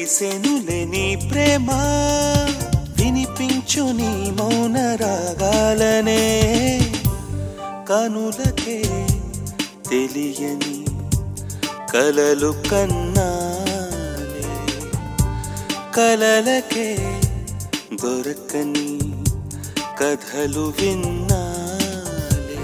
తెలిసెనులే నీ ప్రేమ వినిపించు నీ మౌన రాగాలనే కనులకే తెలియని కలలు కన్నాలే కలలకే దొరకని కథలు విన్నాలే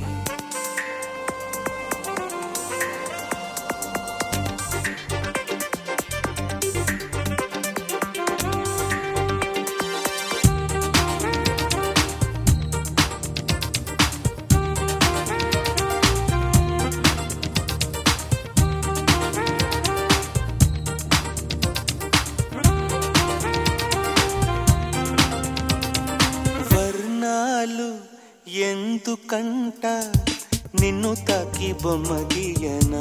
వర్ణాలు ఎందుకంట నిన్ను తాకి బొమ్మ గీయనా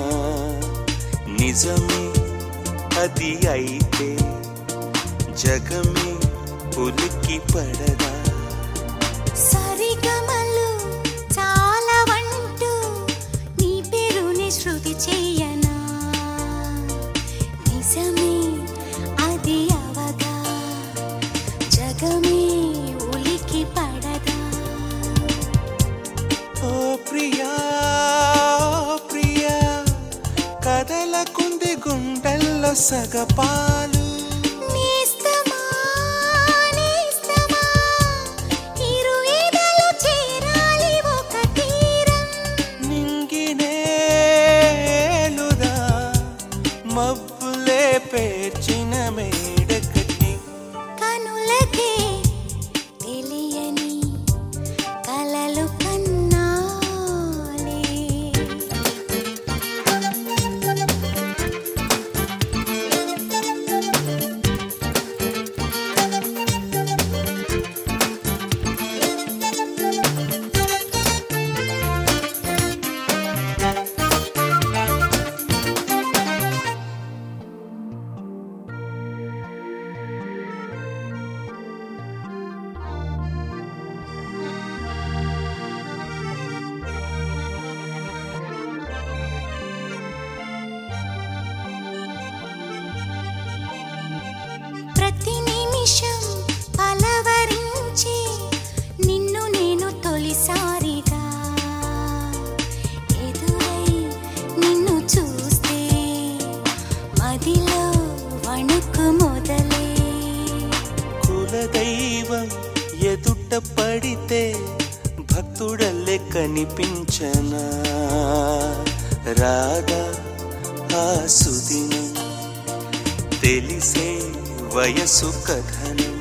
నిజమే అది అయితే జగమే ఉలిక్కి పడదా సరిగమలు చాలా వంటూ నీ పేరుని శృతి చేయనా నిజమే అది అవగా జగమే ఉలికి పడదా ఓ ప్రియా ఓ ప్రియా కదలకుంది గుండెల్లో సగపాలు నేస్తమా నేస్తమా ఇరు ఎదలు చేరాలి ఒక తీరం నింగినేలుదా మబ్బులే పేర్చిన మేడకటి కనులకే తెలియని కలలు కన్నాలే ప్రతి నిమిషం పలవరించి నిన్ను నేను తొలిసారిగా ఎదురై నిన్ను చూస్తే మదిలో వణుకు మొదలే కులదైవం ఎదుట పడితే భక్తుడల్లే కనిపించనా రాగా ఆ సుదినం తెలిసే వయసు కథనం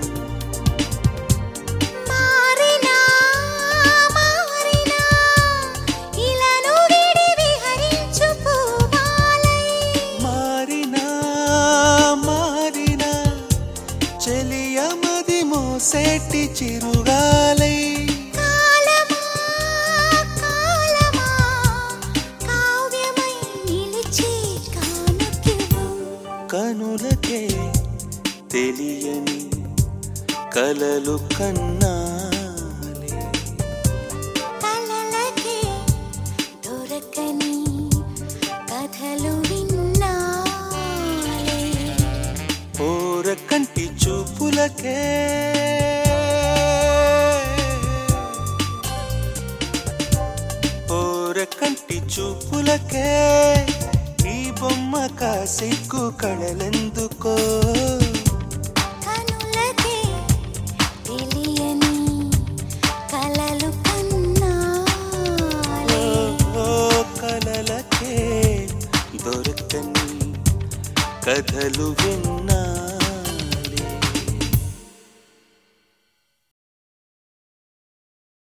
మారినా మారినా ఇలాను విడి విహరించు పూవాలై మారినా మారినా చెలియమది మోసేటి చిరుగాలై కాలమా కాలమా కావ్యమై నిలిచి కానుకివు కనులకే తెలియని కలలు కన్నాలే కలలకే దొరకని కథలు విన్నాలే ఓర కంటి చూపులకే ఓర కంటి చూపులకే ఈ బొమ్మ కాసిక్కు కళలెందుకో కనులకే తెలియని కలలు కన్నాలే ఓ కలలకే దొరకని కథలు విన్నా